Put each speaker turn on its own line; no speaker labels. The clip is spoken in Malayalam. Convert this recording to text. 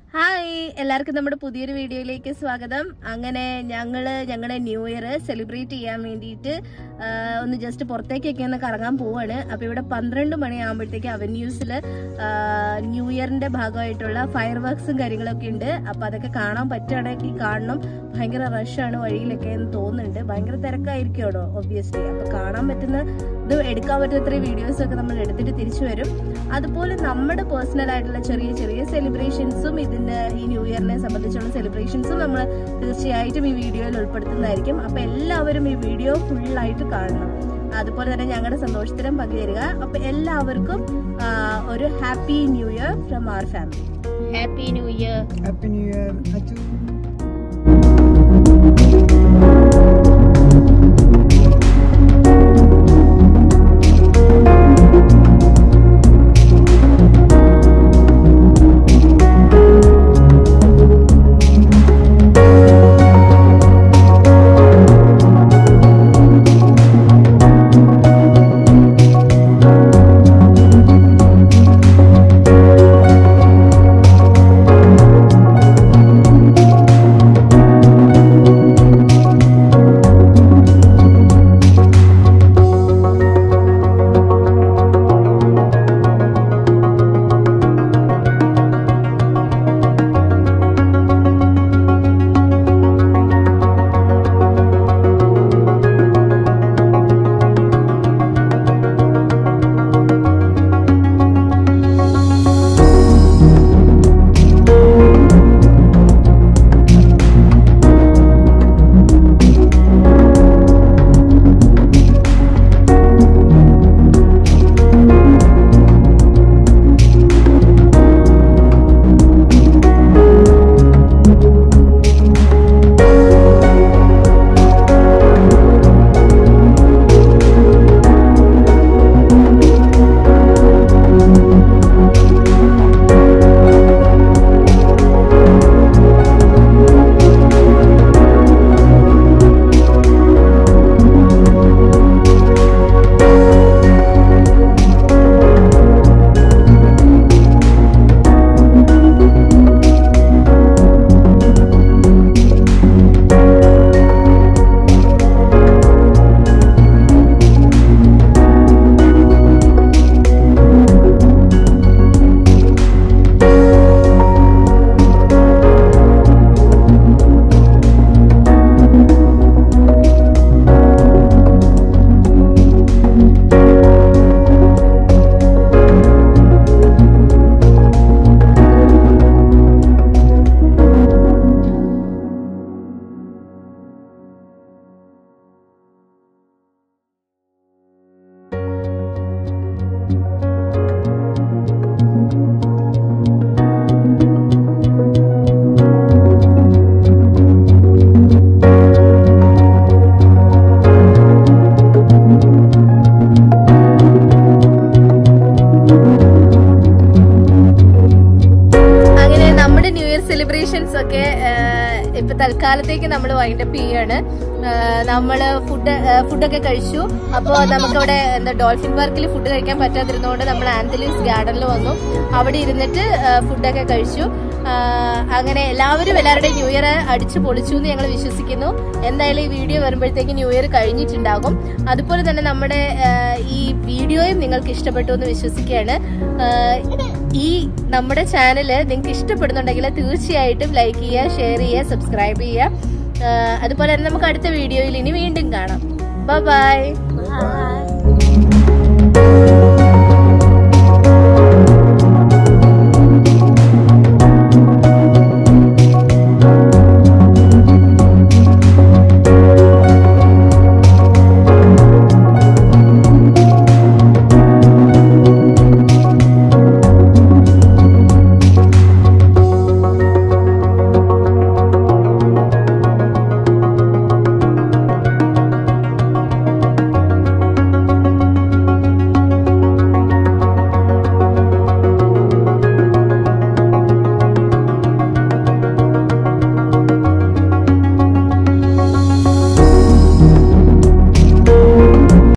ഹായ് എല്ലാവർക്കും നമ്മുടെ പുതിയൊരു വീഡിയോയിലേക്ക് സ്വാഗതം അങ്ങനെ ഞങ്ങള് ഞങ്ങളുടെ ന്യൂ ഇയർ സെലിബ്രേറ്റ് ചെയ്യാൻ വേണ്ടിയിട്ട് ആ, ഒന്ന് ജസ്റ്റ് പുറത്തേക്കൊക്കെ ഒന്ന് കറങ്ങാൻ പോവാണ് അപ്പൊ ഇവിടെ പന്ത്രണ്ട് മണിയാകുമ്പോഴത്തേക്ക് അവന്യൂസിൽ ന്യൂ ഇയറിന്റെ ഭാഗമായിട്ടുള്ള ഫയർ വർക്ക്സും കാര്യങ്ങളൊക്കെ ഉണ്ട് അപ്പൊ അതൊക്കെ കാണാൻ പറ്റുകയാണെങ്കിൽ കാണണം ഭയങ്കര റഷാണ് വഴിയിലൊക്കെ എന്ന് തോന്നുന്നുണ്ട് ഭയങ്കര തിരക്കായിരിക്കും അവിടെ ഒബ്വിയസ്ലി അപ്പൊ കാണാൻ പറ്റുന്ന ഇത് എടുക്കാൻ പറ്റുന്ന വീഡിയോസ് ഒക്കെ നമ്മൾ എടുത്തിട്ട് തിരിച്ചു വരും അതുപോലെ നമ്മുടെ പേഴ്സണൽ ആയിട്ടുള്ള ചെറിയ ചെറിയ സെലിബ്രേഷൻസും ഇതിന്റെ ഈ ന്യൂ ഇയറിനെ സംബന്ധിച്ചുള്ള സെലിബ്രേഷൻസും നമ്മൾ തീർച്ചയായിട്ടും ഈ വീഡിയോയിൽ ഉൾപ്പെടുത്തുന്നതായിരിക്കും അപ്പൊ എല്ലാവരും ഈ വീഡിയോ ഫുള്ളായിട്ട് കാണണം അതുപോലെ തന്നെ ഞങ്ങളുടെ സന്തോഷത്തിലും പങ്കുചേരുക അപ്പൊ എല്ലാവർക്കും ആ, ഒരു happy new year from our family
happy new year
Happy New Year. Achu.
അങ്ങനെ നമ്മുടെ ന്യൂ ഇയർ സെലിബ്രേഷൻസ് ഒക്കെ ആ, ഇപ്പൊ തൽക്കാലത്തേക്ക് നമ്മൾ വൈൻഡപ്പ് ചെയ്യാണ് നമ്മൾ ഫുഡ് ഫുഡൊക്കെ കഴിച്ചു അപ്പോൾ നമുക്കവിടെ എന്താ ഡോൾഫിൻ പാർക്കിൽ ഫുഡ് കഴിക്കാൻ പറ്റാതിരുന്നതുകൊണ്ട് നമ്മൾ ആന്തലീസ് ഗാർഡനിൽ വന്നു അവിടെ ഇരുന്നിട്ട് ഫുഡൊക്കെ കഴിച്ചു ആ, അങ്ങനെ എല്ലാവരും എല്ലാവരുടെയും ന്യൂ ഇയർ അടിച്ചു പൊളിച്ചു എന്ന് ഞങ്ങൾ വിശ്വസിക്കുന്നു എന്തായാലും ഈ വീഡിയോ വരുമ്പോഴത്തേക്ക് ന്യൂ ഇയർ കഴിഞ്ഞിട്ടുണ്ടാകും അതുപോലെ തന്നെ നമ്മുടെ ആ, ഈ വീഡിയോയും നിങ്ങൾക്ക് ഇഷ്ടപ്പെട്ടു എന്ന് വിശ്വസിക്കുകയാണ് ആ, ഈ നമ്മുടെ ചാനൽ നിങ്ങൾക്ക് ഇഷ്ടപ്പെടുന്നുണ്ടെങ്കിൽ തീർച്ചയായിട്ടും ലൈക്ക് ചെയ്യുക ഷെയർ ചെയ്യുക സബ്സ്ക്രൈബ് ചെയ്യുക ആ, അതുപോലെ തന്നെ നമുക്ക് അടുത്ത വീഡിയോയിൽ ഇനി വീണ്ടും കാണാം ബൈ
ബൈ